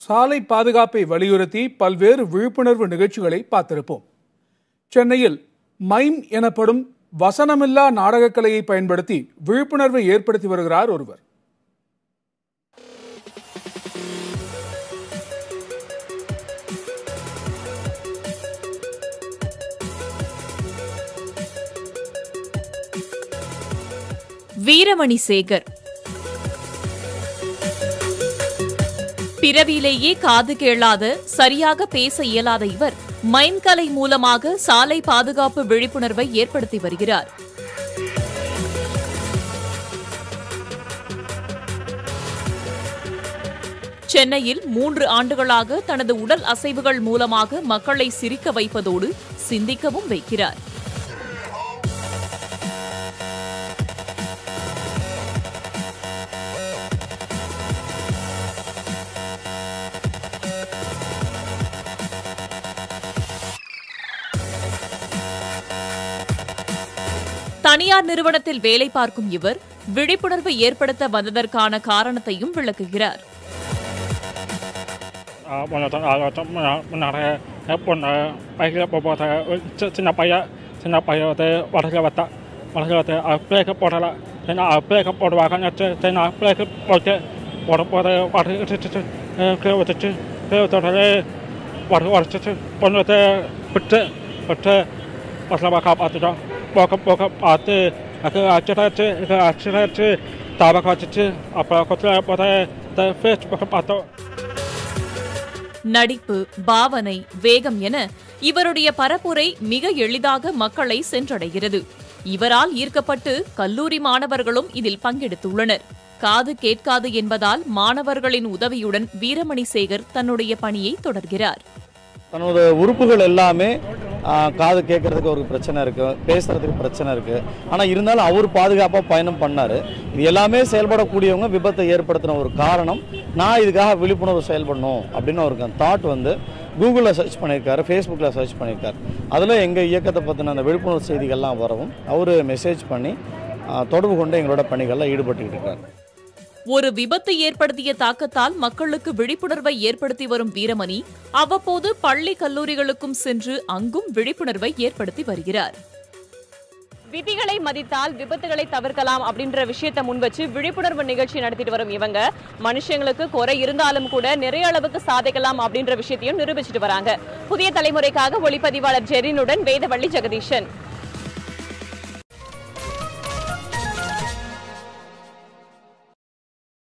சாலை பாதுகாப்பை வலியுறுத்தி பல்வேறு விழிப்புணர்வு நிகழ்ச்சிகளை பார்த்திருப்போம் சென்னையில் மைம் எனப்படும் வசனமில்லா நாடகக்கலையை பயன்படுத்தி விழிப்புணர்வை ஏற்படுத்தி வருகிறார் ஒருவர் வீரமணி சேகர் பிறவியிலேயே காது கேளாத சரியாக பேச இயலாத இவர் மைன்கலை மூலமாக சாலை பாதுகாப்பு விழிப்புணர்வை ஏற்படுத்தி வருகிறார் சென்னையில் மூன்று ஆண்டுகளாக தனது உடல் அசைவுகள் மூலமாக மக்களை சிரிக்க வைப்பதோடு சிந்திக்கவும் வைக்கிறார் தனியார் நிறுவனத்தில் வேலை பார்க்கும் இவர் விழிப்புணர்வு ஏற்படுத்த வந்ததற்கான காரணத்தையும் விளக்குகிறார் சின்ன பையன் சின்ன பையன் வந்து வடக்கு வத்தா வடக்கு வத்த பிரேக்கு போடல தென்னா பிரேக்கு போடுவாங்க நச்சு தென்னா பிரேக்கு போட்டு போட போத வடக்கு கீழே வச்சுச்சு கீழே தொட்டது வடக்கு உடச்சிச்சு பொண்ணு வந்து விட்டு விட்டு பசங்க காப்பாற்றிட்டோம் போக்க போக்க பார்த்து அது அச்சிடாச்சு இது அச்சிடாச்சு தாபகம் வச்சுச்சு அப்புறம் கொஞ்சம் போத ஃபேஸ்புக்கை பார்த்தோம் நடிப்பு பாவனை வேகம் என இவருடைய பரப்புரை மிக எளிதாக மக்களை சென்றடைகிறது இவரால் ஈர்க்கப்பட்டு கல்லூரி மாணவர்களும் இதில் பங்கெடுத்துள்ளனர் காது கேட்காது என்பதால் மாணவர்களின் உதவியுடன் வீரமணி சேகர் தன்னுடைய பணியை தொடர்கிறார் தன்னோட உறுப்புகள் எல்லாமே ஆ, காது கேட்கறதுக்கு ஒரு பிரச்சனை இருக்கு பேசுறதுக்கு பிரச்சனை இருக்கு ஆனால் இருந்தாலும் அவர் பாதுகாப்பாக பயணம் பண்ணாரு இது எல்லாமே செயல்படக்கூடியவங்க விபத்தை ஏற்படுத்தின ஒரு காரணம் நான் இதுக்காக விழிப்புணர்வு செயல்படணும் அப்படின்னு அவருக்கு அந்த தாட் வந்து கூகுளில் சர்ச் பண்ணியிருக்காரு ஃபேஸ்புக்கில் சர்ச் பண்ணியிருக்காரு அதில் எங்கள் இயக்கத்தை பற்றின அந்த விழிப்புணர்வு செய்திகள்லாம் வரவும் அவர் மெசேஜ் பண்ணி ஆ, தொடர்பு கொண்டு எங்களோட பணிகளில் ஈடுபட்டுக்கிட்டு இருக்காரு ஒரு விபத்து ஏற்படுத்திய தாக்கத்தால் மக்களுக்கு விழிப்புணர்வை ஏற்படுத்தி வரும் வீரமணி அவ்வப்போது பள்ளி கல்லூரிகளுக்கும் சென்று அங்கும் விழிப்புணர்வை ஏற்படுத்தி வருகிறார் விதிகளை மதித்தால் விபத்துகளை தவிர்க்கலாம் அப்படின்ற விஷயத்தை முன் வச்சு விழிப்புணர்வு நிகழ்ச்சி நடத்திட்டு வரும் இவங்க மனுஷங்களுக்கு குறை இருந்தாலும் கூட நிறைய அளவுக்கு சாதிக்கலாம் அப்படின்ற விஷயத்தையும் நிரூபிச்சிட்டு வராங்க புதிய தலைமுறைக்காக ஒளிப்பதிவாளர் ஜெரினுடன் வேதவள்ளி ஜெகதீஷன்